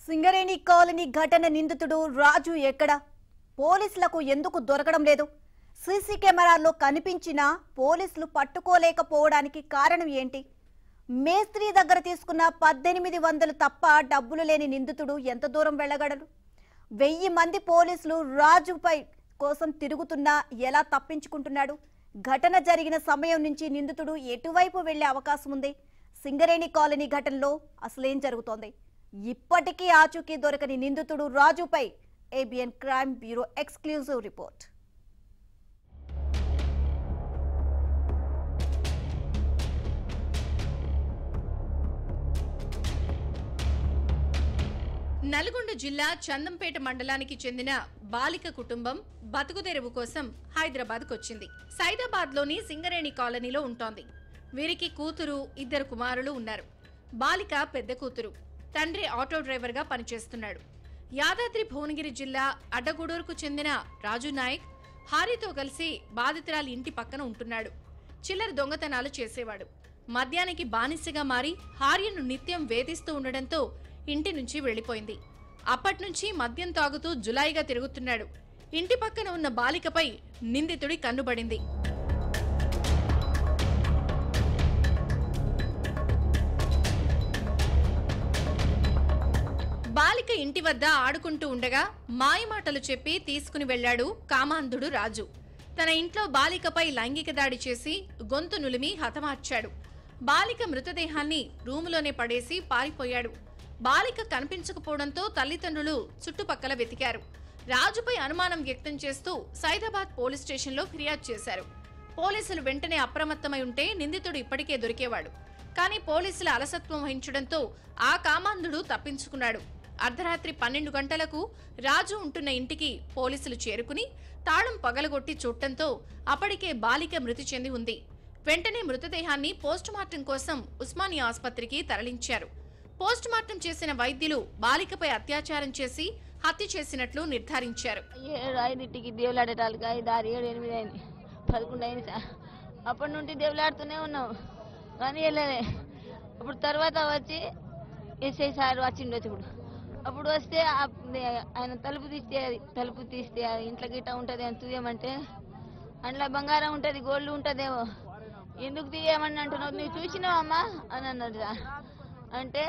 Singareni colony ఘటన నిందితుడు రాజు ఎక్కడ పోలీసులకు ఎందుకు దొరకడం లేదు సీసీ కెమెరాల్లో కనిపించినా పోలీసులు పట్టుకోలేకపోవడానికి కారణం ఏంటి మేస్త్రి దగ్గర తీసుకున్న పద్దెనిమిది వందలు తప్ప డబ్బులు లేని నిందితుడు ఎంత దూరం వెళ్ళగలడు వెయ్యి మంది పోలీసులు రాజుపై కోసం తిరుగుతున్నా ఎలా తప్పించుకుంటున్నాడు ఘటన జరిగిన సమయం నుంచి నిందితుడు ఎటువైపు వెళ్లే అవకాశం ఉంది సింగరేణి కాలనీ ఘటనలో అసలేం జరుగుతోంది ఇప్పటికీ ఆచూకీ దొరకని నిందితుడు రాజుపై ABN crime bureau exclusive report Nalgonda జిల్లా చందంపేట మండలానికి చెందిన బాలిక కుటుంబం బతుకుదెరువు కోసం హైదరాబాద్కు వచ్చింది సైదాబాద్ లోని సింగరేణి కాలనీలో ఉంటోంది వీరికి కూతురు ఇద్దరు కుమారులు ఉన్నారు బాలిక పెద్ద కూతురు తండ్రి ఆటో డ్రైవర్ గా పనిచేస్తున్నాడు యాదాద్రి భువనగిరి జిల్లా అడ్డగూడూరుకు చెందిన రాజు నాయక్ హారితో కలిసి బాధితురాలి ఇంటి పక్కన ఉంటున్నాడు చిల్లర దొంగతనాలు చేసేవాడు మద్యానికి బానిసగా మారి హార్యను నిత్యం వేధిస్తూ ఉండడంతో ఇంటి నుంచి వెళ్లిపోయింది అప్పట్నుంచి మద్యం తాగుతూ జులాయిగా తిరుగుతున్నాడు ఇంటి పక్కన ఉన్న బాలికపై నిందితుడి కన్నుబడింది బాలిక ఇంటి వద్ద ఆడుకుంటూ ఉండగా మాయమాటలు చెప్పి తీసుకుని వెళ్లాడు కామాంధుడు రాజు తన ఇంట్లో బాలికపై లైంగిక దాడి చేసి గొంతు నులిమి హతమార్చాడు బాలిక మృతదేహాన్ని రూములోనే పడేసి పారిపోయాడు బాలిక కనిపించకపోవడంతో తల్లిదండ్రులు చుట్టుపక్కల వెతికారు రాజుపై అనుమానం వ్యక్తం చేస్తూ సైదాబాద్ పోలీస్ స్టేషన్లో ఫిర్యాదు చేశారు పోలీసులు వెంటనే అప్రమత్తమై ఉంటే నిందితుడు ఇప్పటికే దొరికేవాడు కానీ పోలీసుల అలసత్వం వహించడంతో ఆ కామాంధుడు తప్పించుకున్నాడు అర్ధరాత్రి పన్నెండు గంటలకు రాజు ఉంటున్న ఇంటికి పోలీసులు చేరుకుని తాళం పగలగొట్టి చూడటంతో అప్పటికే బాలిక మృతి చెంది ఉంది వెంటనే మృతదేహాన్ని పోస్టుమార్టం కోసం ఉస్మానియా ఆసుపత్రికి తరలించారు పోస్టుమార్టం చేసిన వైద్యులు బాలికపై అత్యాచారం చేసి హత్య చేసినట్లు నిర్ధారించారు ఏడు ఐదింటికి దేవులాడేటాళ్ళకి ఐదు ఆరు ఏడు ఎనిమిది అయింది పదకొండు అయింది సార్ అప్పటి నుండి దేవులాడుతూనే ఉన్నాం కానీ వెళ్ళలే అప్పుడు తర్వాత వచ్చి ఎస్ఐ సార్ వచ్చిండు ఇప్పుడు అప్పుడు వస్తే ఆ- ఆయన తలుపు తీస్తే తలుపు తీస్తే ఆ ఇంట్లో గిట్ట ఉంటుంది అని తీయమంటే అందులో బంగారం ఉంటుంది గోల్డ్ ఉంటుందేమో ఎందుకు తీయమని అంటున్నావు నువ్వు చూసినావమ్మా అని అన్నాడు సార్ అంటే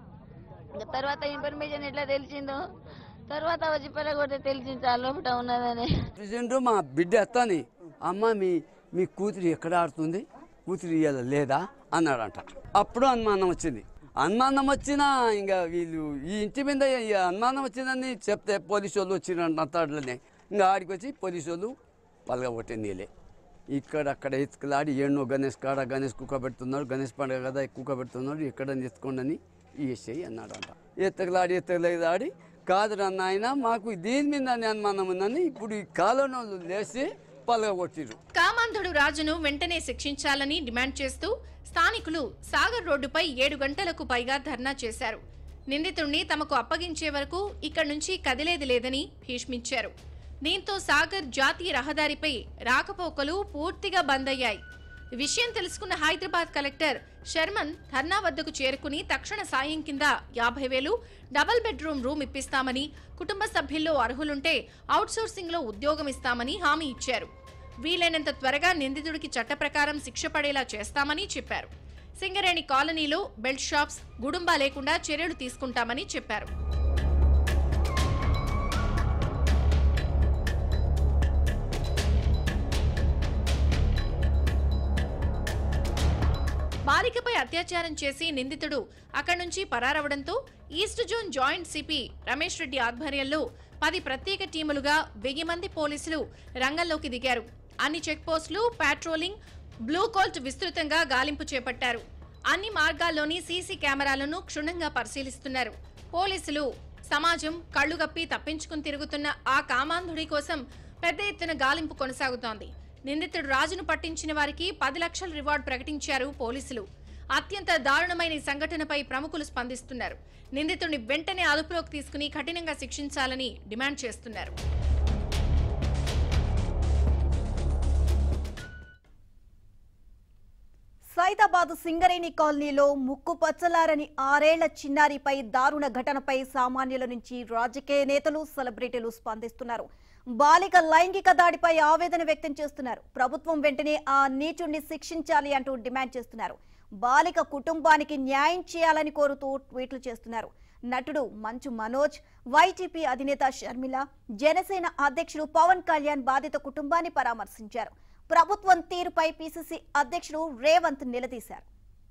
ఇంకా తర్వాత ఇన్ఫర్మేషన్ ఎట్లా తెలిసిందో తర్వాత వచ్చి పరగొట్టే తెలిసింది సార్ లోపల ఉన్నదని ప్రెసిడెంట్ మా బిడ్డ ఎత్తని అమ్మ మీ మీ కూతురు ఎక్కడ ఆడుతుంది కూతురు ఇయ్యాల లేదా అన్నాడంట అప్పుడు అనుమానం వచ్చింది అనుమానం వచ్చినా ఇంకా వీళ్ళు ఈ ఇంటి మీద ఈ అనుమానం వచ్చిందని చెప్తే పోలీసు వాళ్ళు వచ్చిరంట అట్లనే ఇంకా ఆడికి వచ్చి పోలీసు వాళ్ళు పలగబట్టే నీళ్ళే ఇక్కడ అక్కడ ఎత్తుకలాడి ఏడో గణేష్ కాడ గణేష్ కుక్క పెడుతున్నాడు గణేష్ పండుగ కదా కుక్క పెడుతున్నాడు ఇక్కడ ఎత్తుకోండి ఈ ఎస్ఐ అన్నాడంట ఎత్తకలాడి ఎత్తకలాడి కాదు నాయన మాకు దీని మీద అనుమానం ఉందని ఇప్పుడు ఈ కాలంలో లేచి పలగొట్టిరు కామాంధుడు రాజును వెంటనే శిక్షించాలని డిమాండ్ చేస్తూ స్థానికులు సాగర్ రోడ్డుపై ఏడు గంటలకు పైగా ధర్నా చేశారు నిందితుణ్ణి తమకు అప్పగించే వరకు ఇక్కడి నుంచి కదిలేది లేదని భీష్మించారు దీంతో సాగర్ జాతీయ రహదారిపై రాకపోకలు పూర్తిగా బంద్ అయ్యాయి ఈ విషయం తెలుసుకున్న హైదరాబాద్ కలెక్టర్ శర్మన్ ధర్నా వద్దకు చేరుకుని తక్షణ సాయం కింద యాభై వేలు డబుల్ బెడ్రూమ్ రూమ్ ఇప్పిస్తామని కుటుంబ సభ్యుల్లో అర్హులుంటే అవుట్సోర్సింగ్ లో ఉద్యోగం ఇస్తామని హామీ ఇచ్చారు వీలైనంత త్వరగా నిందితుడికి చట్ట ప్రకారం శిక్ష పడేలా చేస్తామని చెప్పారు సింగరేణి కాలనీలో బెల్ట్ షాప్స్ గుడుంబా లేకుండా చర్యలు తీసుకుంటామని చెప్పారు బాలికపై అత్యాచారం చేసి నిందితుడు అక్కడి నుంచి పరారవడంతో east zone joint CP Ramesh Reddy ఆధ్వర్యంలో పది ప్రత్యేక టీములుగా వెయ్యి మంది పోలీసులు రంగంలోకి దిగారు అన్ని చెక్ పోస్టులు పాట్రోలింగ్ బ్లూ కోల్ట్ విస్తృతంగా గాలింపు చేపట్టారు అన్ని మార్గాల్లోని సీసీ కెమెరాలను క్షుణ్ణంగా పరిశీలిస్తున్నారు పోలీసులు సమాజం కళ్ళుగప్పి తప్పించుకుని తిరుగుతున్న ఆ కామాంధుడి కోసం పెద్ద ఎత్తున గాలింపు కొనసాగుతోంది నిందితుడు రాజును పట్టించిన వారికి పది లక్షల రివార్డు ప్రకటించారు పోలీసులు అత్యంత దారుణమైన ఈ సంఘటనపై ప్రముఖులు స్పందిస్తున్నారు నిందితుడిని వెంటనే అదుపులోకి తీసుకుని కఠినంగా శిక్షించాలని డిమాండ్ చేస్తున్నారు సైదాబాద్ సింగరేణి కాలనీలో ముక్కు పచ్చలారని ఆరేళ్ల చిన్నారిపై దారుణ ఘటనపై సామాన్యుల నుంచి రాజకీయ నేతలు సెలబ్రిటీలు స్పందిస్తున్నారు బాలిక లైంగిక దాడిపై ఆవేదన వ్యక్తం చేస్తున్నారు ప్రభుత్వం వెంటనే ఆ నీచుణ్ణి శిక్షించాలి అంటూ డిమాండ్ చేస్తున్నారు బాలిక కుటుంబానికి న్యాయం చేయాలని కోరుతూ ట్వీట్లు చేస్తున్నారు నటుడు మంచు మనోజ్ వైటీపీ అధినేత షర్మిల జనసేన అధ్యక్షుడు పవన్ కళ్యాణ్ బాధిత కుటుంబాన్ని పరామర్శించారు ప్రభుత్వం తీరుపై పిసిసి అధ్యక్షుడు రేవంత్ నిలదీశారు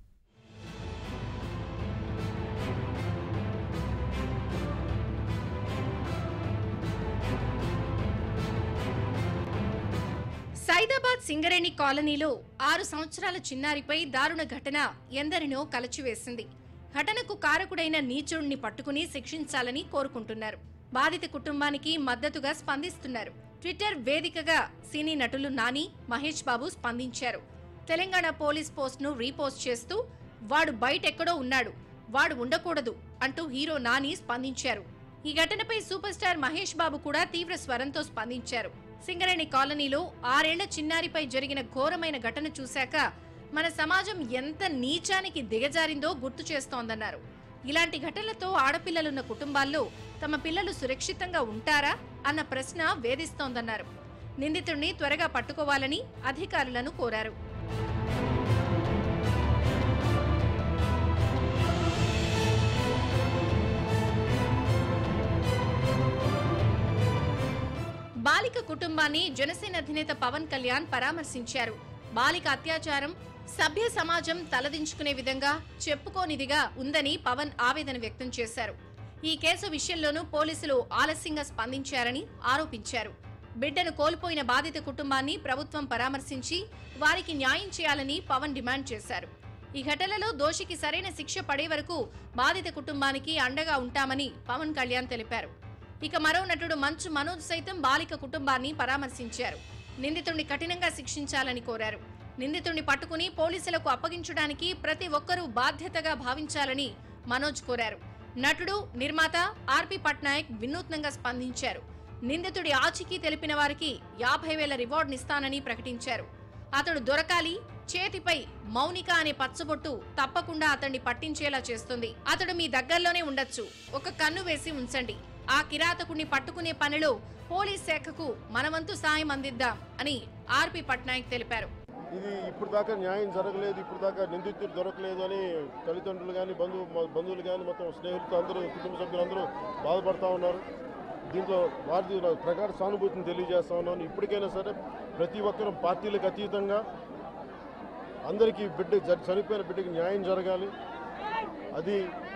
సైదాబాద్ సింగరేణి కాలనీలో ఆరు సంవత్సరాల చిన్నారిపై దారుణ ఘటన ఎందరినో కలచివేసింది ఘటనకు కారకుడైన నీచుడిని పట్టుకుని శిక్షించాలని కోరుకుంటున్నారు బాధిత కుటుంబానికి మద్దతుగా స్పందిస్తున్నారు ట్విట్టర్ వేదికగా సినీ నటులు నాని మహేష్ బాబు స్పందించారు తెలంగాణ పోలీస్ పోస్ట్ ను రీపోస్ట్ చేస్తూ వాడు బయటెక్కడో ఉన్నాడు వాడు ఉండకూడదు అంటూ హీరో నాని స్పందించారు ఈ ఘటనపై సూపర్ స్టార్ మహేష్ బాబు కూడా తీవ్ర స్వరంతో స్పందించారు సింగరేణి కాలనీలో ఆరేళ్ల చిన్నారిపై జరిగిన ఘోరమైన ఘటన చూశాక మన సమాజం ఎంత నీచానికి దిగజారిందో గుర్తు చేస్తోందన్నారు ఇలాంటి ఘటనలతో ఆడపిల్లలున్న కుటుంబాల్లో తమ పిల్లలు సురక్షితంగా ఉంటారా అన్న ప్రశ్న వేధిస్తోందన్నారు నిందితుడిని త్వరగా పట్టుకోవాలని అధికారులను కోరారు బాలిక కుటుంబాన్ని జనసేన అధినేత పవన్ కళ్యాణ్ పరామర్శించారు బాలిక అత్యాచారం సభ్య సమాజం తలదించుకునే విధంగా చెప్పుకోనిదిగా ఉందని పవన్ ఆవేదన వ్యక్తం చేశారు ఈ కేసు విషయంలోనూ పోలీసులు ఆలస్యంగా స్పందించారని ఆరోపించారు బిడ్డను కోల్పోయిన బాధిత కుటుంబాన్ని ప్రభుత్వం పరామర్శించి వారికి న్యాయం చేయాలని పవన్ డిమాండ్ చేశారు ఈ ఘటనలో దోషికి సరైన శిక్ష పడే వరకు బాధిత కుటుంబానికి అండగా ఉంటామని పవన్ కళ్యాణ్ తెలిపారు ఇక మరో నటుడు మంచు మనోజ్ సైతం బాలిక కుటుంబాన్ని పరామర్శించారు నిందితుడిని కఠినంగా శిక్షించాలని కోరారు నిందితుడిని పట్టుకుని పోలీసులకు అప్పగించడానికి ప్రతి ఒక్కరూ బాధ్యతగా భావించాలని మనోజ్ కోరారు నటుడు నిర్మాత ఆర్పి పట్నాయక్ వినూత్నంగా స్పందించారు నిందితుడి ఆచూకీ తెలిపిన వారికి యాభై వేల రివార్డునిస్తానని ప్రకటించారు అతడు దొరకాలి చేతిపై మౌనిక అనే పచ్చబొట్టు తప్పకుండా అతన్ని పట్టించేలా చేస్తుంది అతడు మీ దగ్గరలోనే ఉండొచ్చు ఒక కన్ను వేసి ఉంచండి ఆ కిరాతకుణ్ణి పట్టుకునే పనిలో పోలీస్ శాఖకు మనవంతు సాయం అందిద్దాం అని ఆర్పి పట్నాయక్ తెలిపారు ఇది ఇప్పుడు దాకా న్యాయం జరగలేదు ఇప్పుడు దాకా నిందితుడు దొరకలేదు అని తల్లిదండ్రులు కానీ బంధువు మ- బంధువులు కానీ మొత్తం స్నేహితులు అందరూ కుటుంబ సభ్యులు అందరూ బాధపడతా ఉన్నారు దీంట్లో వారి ప్రకార సానుభూతిని తెలియజేస్తా ఉన్నాను ఇప్పటికైనా సరే ప్రతి ఒక్కరూ పార్టీలకు అతీతంగా అందరికీ బిడ్డ జ- చనిపోయిన బిడ్డకి న్యాయం జరగాలి అది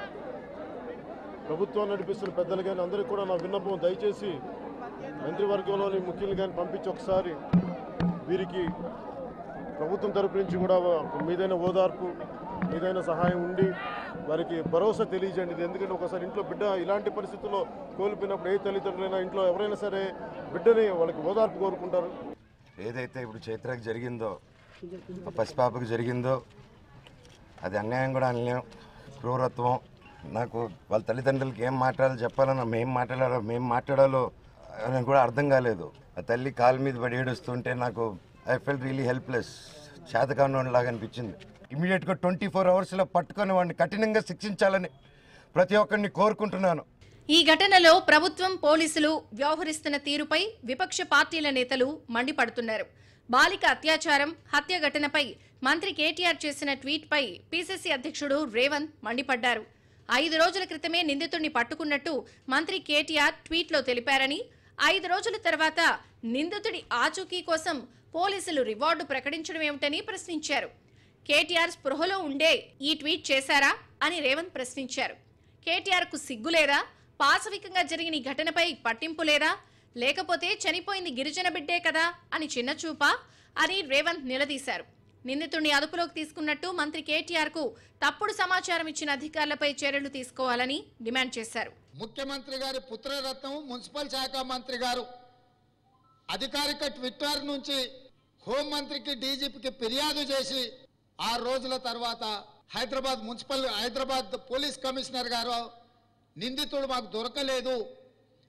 ప్రభుత్వం నడిపిస్తున్న పెద్దలు కానీ అందరికీ కూడా నా విన్నపం దయచేసి మంత్రివర్గంలోని ముఖ్యులు కానీ పంపించి ఒకసారి వీరికి ప్రభుత్వం తరపు నుంచి కూడా మీదైన ఓదార్పు మీదైన సహాయం ఉండి వారికి భరోసా తెలియజేయండి ఇది ఎందుకంటే ఒకసారి ఇంట్లో బిడ్డ ఇలాంటి పరిస్థితుల్లో కోల్పోయినప్పుడు ఏ తల్లిదండ్రులైనా ఇంట్లో ఎవరైనా సరే బిడ్డని వాళ్ళకి ఓదార్పు కోరుకుంటారు ఏదైతే ఇప్పుడు చైత్రకి జరిగిందో ఆ పసిపాపకు జరిగిందో అది అన్యాయం కూడా అనలేం క్రూరత్వం నాకు వాళ్ళ తల్లిదండ్రులకి ఏం మాట్లాడాలో చెప్పాలన్నా మేం మాట్లాడాలో మేం మాట్లాడాలో అని కూడా అర్థం కాలేదు ఆ తల్లి కాలు మీద పడి ఏడుస్తుంటే నాకు ఐ ఫెల్ రియలీ హెల్ప్లెస్ చేతకాని లాగా అనిపించింది ఇమీడియట్గా ట్వంటీ ఫోర్ అవర్స్లో పట్టుకొని వాడిని కఠినంగా శిక్షించాలని ప్రతి ఒక్కరిని కోరుకుంటున్నాను ఈ ఘటనలో ప్రభుత్వం పోలీసులు వ్యవహరిస్తున్న తీరుపై విపక్ష పార్టీల నేతలు మండిపడుతున్నారు బాలిక అత్యాచారం హత్య ఘటనపై మంత్రి కేటీఆర్ చేసిన ట్వీట్పై పీసీసీ అధ్యక్షుడు రేవంత్ మండిపడ్డారు ఐదు రోజుల క్రితమే నిందితుడిని పట్టుకున్నట్టు మంత్రి కేటీఆర్ ట్వీట్లో తెలిపారని ఐదు రోజుల తర్వాత నిందితుడి ఆచూకీ కోసం పోలీసులు రివార్డు ప్రకటించడం ఏమిటని ప్రశ్నించారు కేటీఆర్ స్పృహలో ఉండే ఈ ట్వీట్ చేశారా అని రేవంత్ ప్రశ్నించారు కేటీఆర్ కు సిగ్గు లేదా పాశవికంగా జరిగిన ఈ ఘటనపై పట్టింపు లేదా లేకపోతే చనిపోయింది గిరిజన బిడ్డే కదా అని చిన్నచూపా అని రేవంత్ నిలదీశారు నిందితుడిని అదుపులోకి తీసుకున్నట్టు మంత్రి కేటీఆర్ కు తప్పుడు సమాచారం ఇచ్చిన అధికారులపై చర్యలు తీసుకోవాలని డిమాండ్ చేశారు ముఖ్యమంత్రి గారి పుత్రరత్నం మున్సిపల్ శాఖ మంత్రి గారు అధికారిక ట్విట్టర్ నుంచి హోంమంత్రికి డీజీపీకి ఫిర్యాదు చేసి ఆరు రోజుల తర్వాత Hyderabad municipal Hyderabad police commissioner గారు నిందితుడు మాకు దొరకలేదు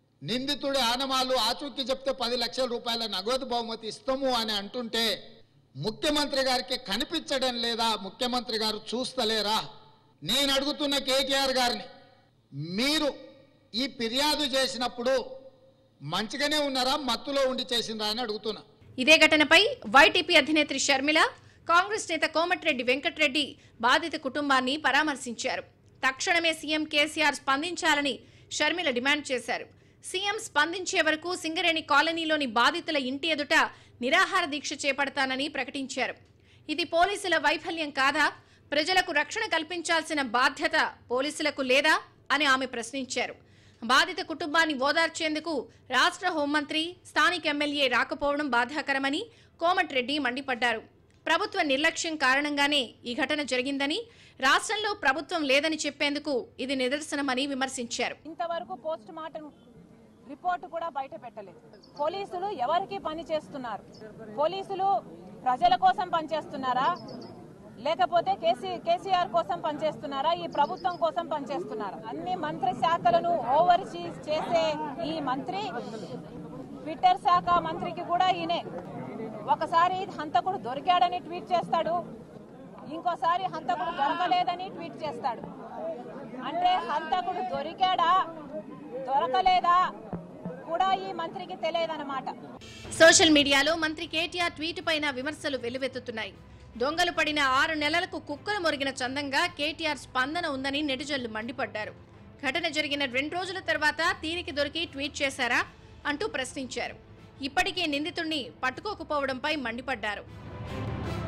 నిందితుడి ఆనమాలు ఆచూకీ చెప్తే పది లక్షల రూపాయల నగదు బహుమతి ఇస్తాము అని అంటుంటే ముఖ్యమంత్రి గారికి కనిపించడం లేదా ముఖ్యమంత్రి గారు చూస్తలేరా నేను అడుగుతున్న కేటీఆర్ గారిని మీరు ఈ ఫిర్యాదు చేసినప్పుడు మంచిగానే ఉన్నారా మత్తులో ఉండి చేసిందా అని అడుగుతున్నా ఇదే ఘటనపై వైటీపీ అధినేత్రి షర్మిల కాంగ్రెస్ నేత కోమటిరెడ్డి వెంకటరెడ్డి బాధిత కుటుంబాన్ని పరామర్శించారు తక్షణమే సీఎం కేసీఆర్ స్పందించాలని షర్మిల డిమాండ్ చేశారు సీఎం స్పందించే వరకు సింగరేణి కాలనీలోని బాధితుల ఇంటి ఎదుట నిరాహార దీక్ష చేపడతానని ప్రకటించారు ఇది పోలీసుల వైఫల్యం కాదా ప్రజలకు రక్షణ కల్పించాల్సిన బాధ్యత పోలీసులకు లేదా అని ఆమె ప్రశ్నించారు బాధిత కుటుంబాన్ని ఓదార్చేందుకు రాష్ట్ర హోంమంత్రి స్థానిక ఎమ్మెల్యే రాకపోవడం బాధాకరమని కోమటిరెడ్డి మండిపడ్డారు ప్రభుత్వ నిర్లక్ష్యం కారణంగానే ఈ ఘటన జరిగిందని రాష్ట్రంలో ప్రభుత్వం లేదని చెప్పేందుకు ఇది నిదర్శనమని విమర్శించారు ఇంతవరకు పోస్ట్ మార్టం రిపోర్ట్ కూడా బయట పెట్టలేదు పోలీసులు ఎవరికి పని చేస్తున్నారు పోలీసులు ప్రజల కోసం పనిచేస్తున్నారా లేకపోతే కేసీ కేసీఆర్ కోసం పనిచేస్తున్నారా ఈ ప్రభుత్వం కోసం పనిచేస్తున్నారా అన్ని మంత్రి శాఖలను ఓవర్ చేసే ఈ మంత్రి ట్విట్టర్ శాఖ మంత్రికి కూడా ఈయనే ఒకసారి హంతకుడు దొరికాడని ట్వీట్ చేస్తాడు ఇంకోసారి హంతకుడు దొరకలేదని ట్వీట్ చేస్తాడు అంటే హంతకుడు దొరికాడా దొరకలేదా కూడా ఈ మంత్రికి తెలియదన్నమాట సోషల్ మీడియాలో మంత్రి కేటీఆర్ ట్వీట్ పైన విమర్శలు వెల్లువెత్తుతున్నాయి దొంగలు పడిన ఆరు నెలలకు కుక్కలు మొరిగిన చందంగా కేటీఆర్ స్పందన ఉందని నెటిజన్లు మండిపడ్డారు ఘటన జరిగిన రెండు రోజుల తర్వాత తీరికి దొరికి ట్వీట్ చేశారా అంటూ ప్రశ్నించారు ఇప్పటికే నిందితుణ్ణి పట్టుకోకపోవడంపై మండిపడ్డారు